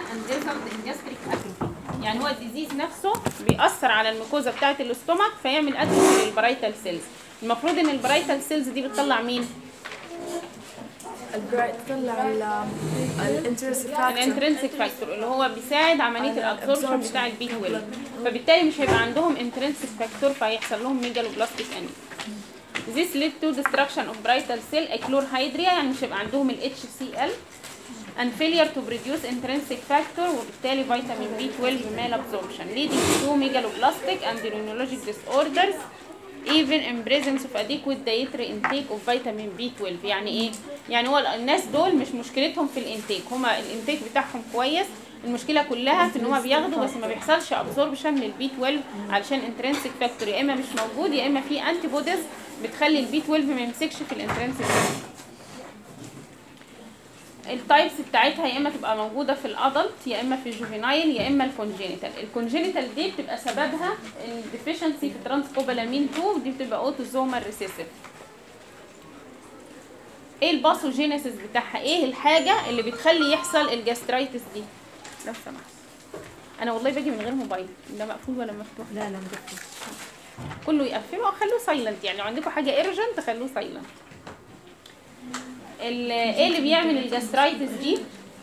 and result in gastric atrophy يعني هو الديزيز نفسه بيأثر على الميكوزا بتاعة الاستومك فيعمل اتروفي للبرايتال سيلز المفروض ان البرايتال سيلز دي بتطلع مين؟ البرايت تطلع الانترست فاكتور الانترنسك فاكتور اللي هو بيساعد عمليه على الابسوربشن absorption. بتاع البي 12 فبالتالي مش هيبقى عندهم انترنسك فاكتور فهيحصل لهم ميجالوبلاستيك انيميا This led to destruction of brittle cell echlorhydria يعني مش هيبقى عندهم ال HCl and failure to produce intrinsic factor وبالتالي فيتامين B12 malabsorption leading to megaloblastic and immunologic disorders even in presence of adequate dietary intake of vitamin B12 يعني ايه؟ يعني هو الناس دول مش مشكلتهم في الانتيك هما الانتيك بتاعهم كويس المشكله كلها في ان هما بياخدوا بس ما بيحصلش ابسوربشن للبي 12 علشان انترنسك فاكتور يا اما مش موجود يا اما في انتي بوديز بتخلي البي 12 ما يمسكش في الانترنسك فاكتور التايبس بتاعتها يا اما تبقى موجوده في الادلت يا اما في الجوفينايل يا اما الكونجينيتال الكونجينيتال دي بتبقى سببها الديفيشنسي في ترانسكوبالامين 2 دي بتبقى اوتوزومال ريسيسيف ايه الباثوجينيسيس بتاعها ايه الحاجه اللي بتخلي يحصل الجاسترايتس دي لو سمحت انا والله باجي من غير موبايل ده مقفول ولا مفتوح لا لا مقفل كله يقفله او خلوه سايلنت يعني لو عندكم حاجه ايرجنت خلوه سايلنت ايه اللي بيعمل الجاسترايتس دي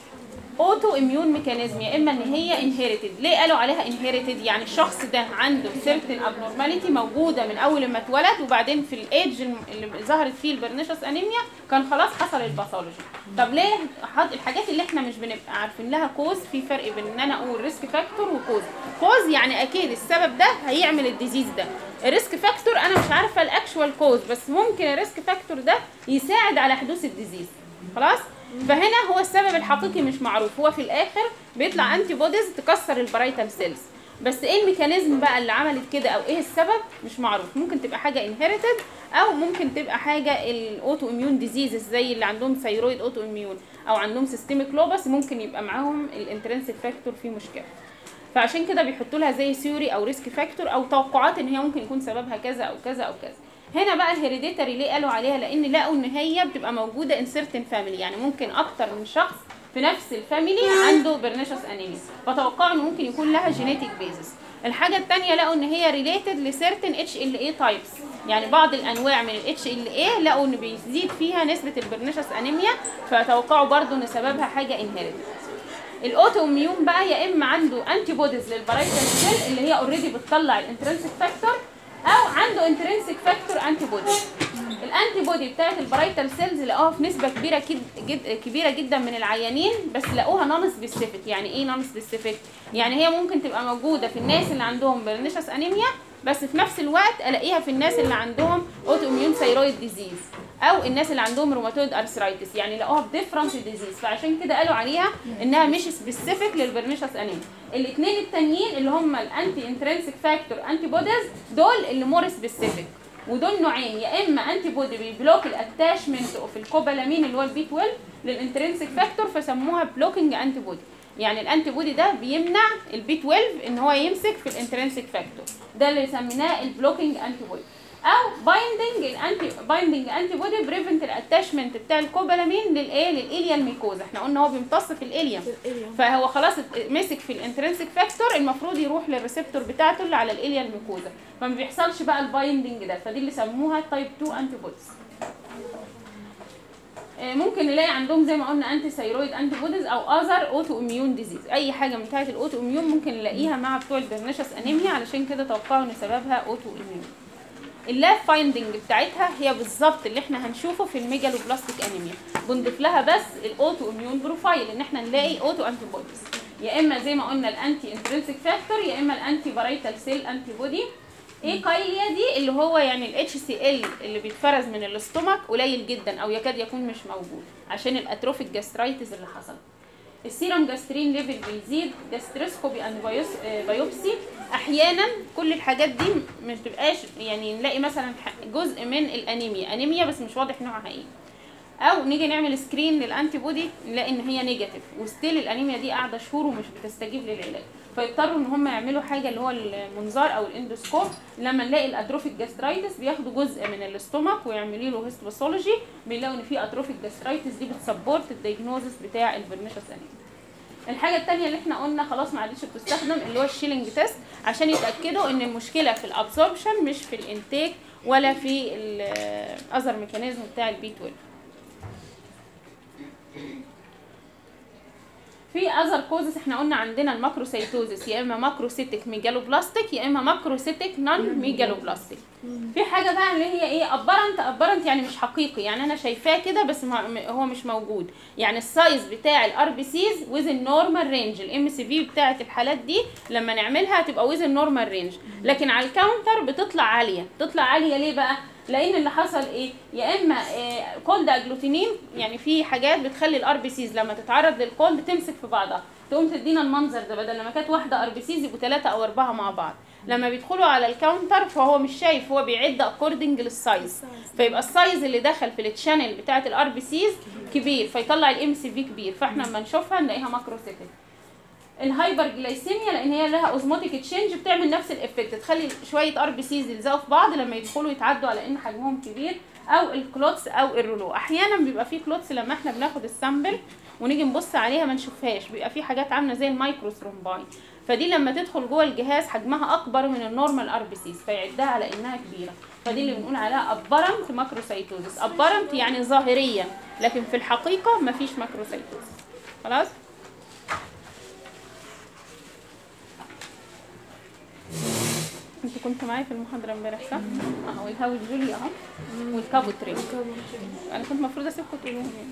اوتو اميون ميكانيزم يا اما ان هي انهيرتد ليه قالوا عليها انهيرتد يعني الشخص ده عنده سيرتن ابنورماليتي موجوده من اول ما اتولد وبعدين في الايدج اللي ظهرت فيه البرنيشس انيميا كان خلاص حصل الباثولوجي طب ليه حط الحاجات اللي احنا مش بنبقى عارفين لها كوز في فرق بين ان انا اقول ريسك فاكتور وكوز كوز يعني اكيد السبب ده هيعمل الديزيز ده الريسك فاكتور انا مش عارفه الاكشوال كوز بس ممكن الريسك فاكتور ده يساعد على حدوث الديزيز خلاص فهنا هو السبب الحقيقي مش معروف هو في الاخر بيطلع انتي بوديز تكسر البرايتال سيلز بس ايه الميكانيزم بقى اللي عملت كده او ايه السبب مش معروف ممكن تبقى حاجه انهيرتد او ممكن تبقى حاجه الاوتو اميون ديزيزز زي اللي عندهم ثيرويد اوتو اميون او عندهم سيستميك لوبس ممكن يبقى معاهم الانترنسك فاكتور فيه مشكله فعشان كده بيحطوا لها زي ثيوري او ريسك فاكتور او توقعات ان هي ممكن يكون سببها كذا او كذا او كذا هنا بقى الهيريديتري ليه قالوا عليها لان لقوا ان هي بتبقى موجوده ان سيرتن فاميلي يعني ممكن اكتر من شخص في نفس الفاميلي عنده برنيشس انيميا فتوقعوا ان ممكن يكون لها جينيتك بيزس الحاجه الثانيه لقوا ان هي ريليتد لسيرتن اتش ال اي تايبس يعني بعض الانواع من الاتش ال اي لقوا ان بيزيد فيها نسبه البرنيشس انيميا فتوقعوا برضو ان سببها حاجه انهيرتد الاوتو اميون بقى يا اما عنده انتي بوديز للبرايتال سيل اللي هي اوريدي بتطلع الانترنسك فاكتور او عنده انترنسك فاكتور انتي بودي الانتي بودي بتاعت البرايتال سيلز لقوها في نسبه كبيره كد جد كبيره جدا من العيانين بس لقوها نون سبيسيفيك يعني ايه نون سبيسيفيك يعني هي ممكن تبقى موجوده في الناس اللي عندهم برنيشس انيميا بس في نفس الوقت الاقيها في الناس اللي عندهم اوتو اميون ثيرويد ديزيز او الناس اللي عندهم روماتويد ارثرايتس يعني لقوها بديفرنت ديزيز فعشان كده قالوا عليها انها مش سبيسيفيك للبرنيشس انيميا الاثنين التانيين اللي هم الانتي انترنسك فاكتور انتي بوديز دول اللي مور سبيسيفيك ودول نوعين يا اما انتي بودي بيبلوك الاتاشمنت اوف الكوبالامين اللي هو البي 12 للانترنسك فاكتور فسموها بلوكينج انتي بودي يعني الانتي بودي ده بيمنع البي 12 ان هو يمسك في الانترنسك فاكتور ده اللي سميناه البلوكينج انتي بودي او بايندنج الانتي بايندنج انتي بودي بريفنت الاتاشمنت بتاع الكوبالامين للايه للاليال ميكوزا احنا قلنا هو بيمتص في الاليوم فهو خلاص مسك في الانترنسك فاكتور المفروض يروح للريسبتور بتاعته اللي على الاليال ميكوزا فما بيحصلش بقى البايندنج ده فدي اللي سموها تايب 2 انتي بوديز ممكن نلاقي عندهم زي ما قلنا انتي ثيرويد انتي بوديز او اذر اوتو اميون ديزيز اي حاجه من بتاعه الاوتو اميون ممكن نلاقيها مع بتوع البرنيشس انيميا علشان كده توقعوا ان سببها اوتو اميون اللاب فايندنج بتاعتها هي بالظبط اللي احنا هنشوفه في الميجالوبلاستيك انيميا بنضيف لها بس الاوتو اميون بروفايل ان احنا نلاقي اوتو انتي بوديز يا اما زي ما قلنا الانتي انترنسك فاكتور يا اما الانتي بارايتال سيل انتي بودي ايه كايليا دي اللي هو يعني الاتش سي ال اللي بيتفرز من الاستومك قليل جدا او يكاد يكون مش موجود عشان الاتروفيك جاسترايتس اللي حصل السيرم جاسترين ليفل بيزيد جاستروسكوبي اند بايوبسي احيانا كل الحاجات دي ما بتبقاش يعني نلاقي مثلا جزء من الانيميا انيميا بس مش واضح نوعها ايه او نيجي نعمل سكرين للانتي بودي نلاقي ان هي نيجاتيف وستيل الانيميا دي قاعده شهور ومش بتستجيب للعلاج فيضطروا ان هم يعملوا حاجه اللي هو المنظار او الاندوسكوب لما نلاقي الاتروفيك جاسترايتس بياخدوا جزء من الاستومك ويعملوا له هيستوباثولوجي بيلاقوا ان في اتروفيك جاسترايتس دي بتسبورت الدايجنوزس بتاع البرنيشس انيميا الحاجه الثانيه اللي احنا قلنا خلاص ما عادتش بتستخدم اللي هو الشيلينج تيست عشان يتاكدوا ان المشكله في الابسوربشن مش في الانتيك ولا في الاذر ميكانيزم بتاع البي 12 في اذر كوزز احنا قلنا عندنا الماكروسيتوزس يا اما ماكروسيتك ميجالوبلاستيك يا اما ماكروسيتك نون ميجالوبلاستيك في حاجه بقى اللي هي ايه ابرنت ابرنت يعني مش حقيقي يعني انا شايفاه كده بس ما م- هو مش موجود يعني السايز بتاع الار بي سيز ويز النورمال رينج الام سي في بتاعه الحالات دي لما نعملها هتبقى ويز النورمال رينج لكن على الكاونتر بتطلع عاليه بتطلع عاليه ليه بقى لان اللي حصل ايه يا اما كولد اجلوتينين يعني في حاجات بتخلي الار بي سيز لما تتعرض للكولد تمسك في بعضها تقوم تدينا المنظر ده بدل لما كانت واحده ار بي سيز يبقوا ثلاثه او اربعه مع بعض لما بيدخلوا على الكاونتر فهو مش شايف هو بيعد اكوردنج للسايز فيبقى السايز اللي دخل في التشانل بتاعه الار بي سيز كبير فيطلع الام سي في كبير فاحنا لما نشوفها نلاقيها ماكروسيتك الهايبر جلايسيميا لان هي لها اوزموتيك تشينج بتعمل نفس الافكت تخلي شويه ار بي سيز يلزقوا في بعض لما يدخلوا يتعدوا على ان حجمهم كبير او الكلوتس او الرولو احيانا بيبقى في كلوتس لما احنا بناخد السامبل ونيجي نبص عليها ما نشوفهاش بيبقى في حاجات عامله زي المايكرو ثرومباي فدي لما تدخل جوه الجهاز حجمها اكبر من النورمال ار بي سيز فيعدها على انها كبيره فدي اللي بنقول عليها ابرنت ماكروسايتوزس ابرنت يعني ظاهريا لكن في الحقيقه مفيش ماكروسايتوزس خلاص انت كنت معايا في المحاضره امبارح صح؟ اهو الهاوي جولي اهو والكابو تري انا كنت المفروض اسيبكم تقولوهم يعني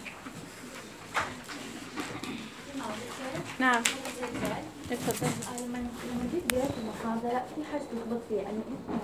نعم اتفضلي لما لما جيت قرأت المحاضرة في حاجة تلخبط فيها يعني